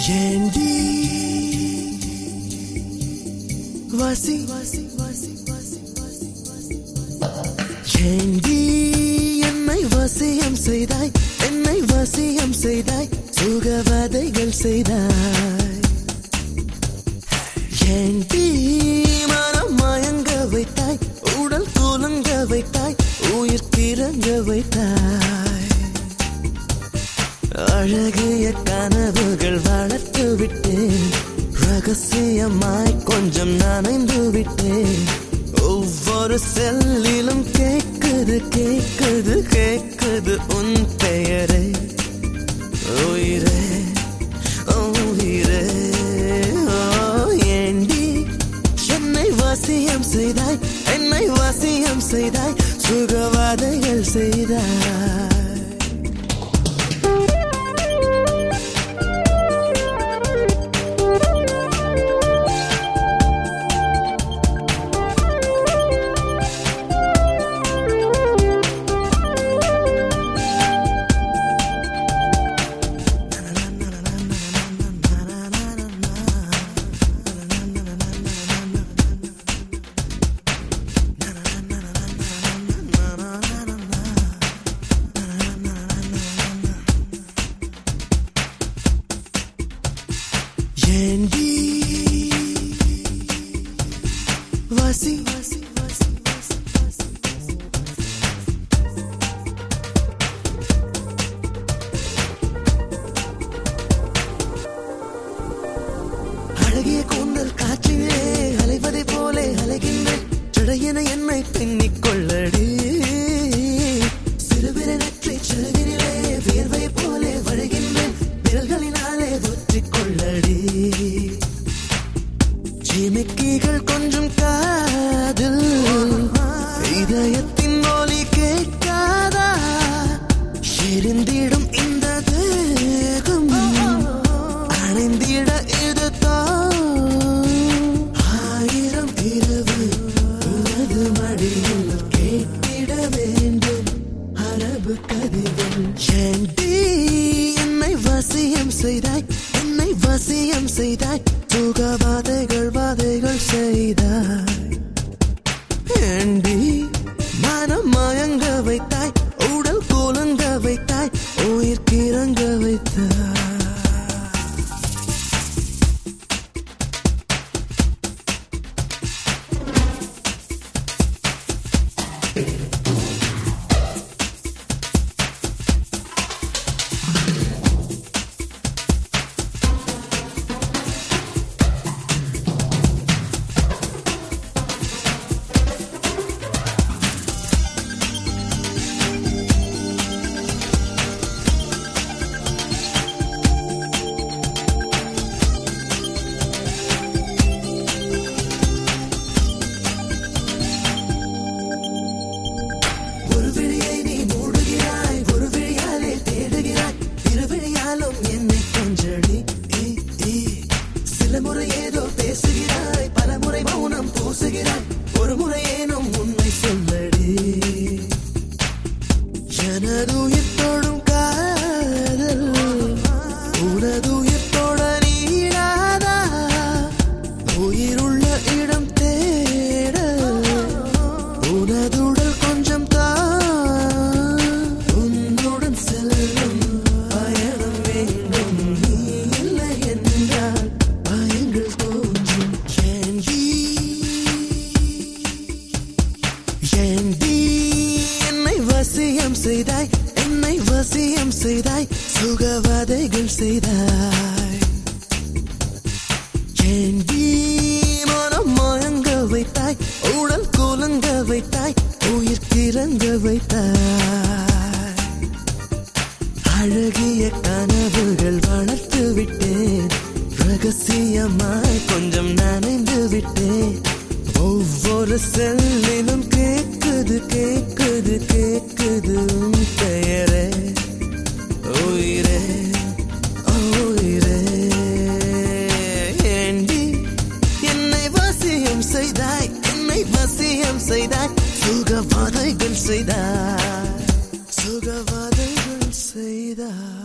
ஏண்டி வாசி வாசி வாசி வாசி வாசி வாசி ஏண்டி என்னை வசியம் செய்தாய் என்னை வசியம் செய்தாய் சுகவதைகள் செய்தாய் ஏண்டி மனம் மயங்க வைத்தாய் உடல் குலுங்க வைத்தாய் உயிர் கிறங்க வைத்தாய் அழகிய கனவுகள் வளர்த்து விட்டேன் ரகசியமாய் கொஞ்சம் நனைந்து விட்டேன் ஒவ்வொரு செல்லிலும் கேக்குது கேக்குது கேக்குது உன் பெயரே உயிரே உயிரே ஓ ஏண்டி என்னை வசியம் செய்தாய் என்னை வசியம் செய்தாய் சுகவாதைகள் செய்தாய் ஏண்டி வாசி வாசி வாசி வாசி வாசி அழகிய கூந்தல் காற்றிலே அலைவதை போலே அலைகின்றேன் ஜடையென என்னை பின்னிக் கொள்ளடி சிறுவிர நெற்றி சிறகினிலே வியர்வை போலே வழுகின்றேன் விரல்களினாலே ஒற்றிக் கொள்ளடி ஜிமிக்கிகள் கொஞ்சம் காதில் இதயத்தின் ஒலி கேட்காதா எரிந்திடும் இந்த தேகம் அணைந்திட இதுதான் ஆயிரம் இரவு உனது மடியில் கேட்டிட வேண்டும் அரபு கதைகள் ஏண்டி என்னை வசியம் செய்தாய் என்னை வசியம் செய்தாய் சுகவாதைகள் வாதைகள் செய்தாய் ஏண்டி மனம் மயங்க வைத்தாய் உடல் குலுங்க வைத்தாய் உயிர் கிறங்க வைத்தாய் ஒரு விழியை நீ மூடுகிறாய் ஒரு விழியாலே தேடுகிறாய் இரு விழியாலும் என்னை கொஞ்சடி ஈ, ஈ. சில முறை ஏதோ பேசுகிறாய் பல முறை மௌனம் பூசுகிறாய் ஒரு முறை ஏனும் உண்மை சொல்லடி எனது உயிர் தொடும் காதல் உனது உயிர் தொட நீடாதா உயிருள்ள இடம் தேட உனதுடல் கொஞ்சம் தான் உன்னுடன் செல்லும் பயணம் வேண்டும் நீ இல்லை என்றால் பயங்கள் தோன்றும் ஏண்டி ஏண்டி என்னை வசியம் செய்தாய் என்னை வசியம் செய்தாய் சுகவாதைகள் செய்தாய் ஏண்டி மனம் மயங்க வைத்தாய் உடல் குலுங்க வைத்தாய் உயிர் கிறங்க வைத்தாய் அழகிய கனவுகள் வளர்த்து விட்டேன் ரகசியமாய் கொஞ்சம் நனைந்து விட்டேன் ஒவ்வொரு செல்லிலும் கேக்குது கேக்குது கேக்குது உன் பெயரே உயிரே உயிரே ஏண்டி என்னை வசியம் செய்தாய் என்னை வசியம் செய்தாய் சுகவாதைகள் செய்தாய் சுகவாதைகள் செய்தாய்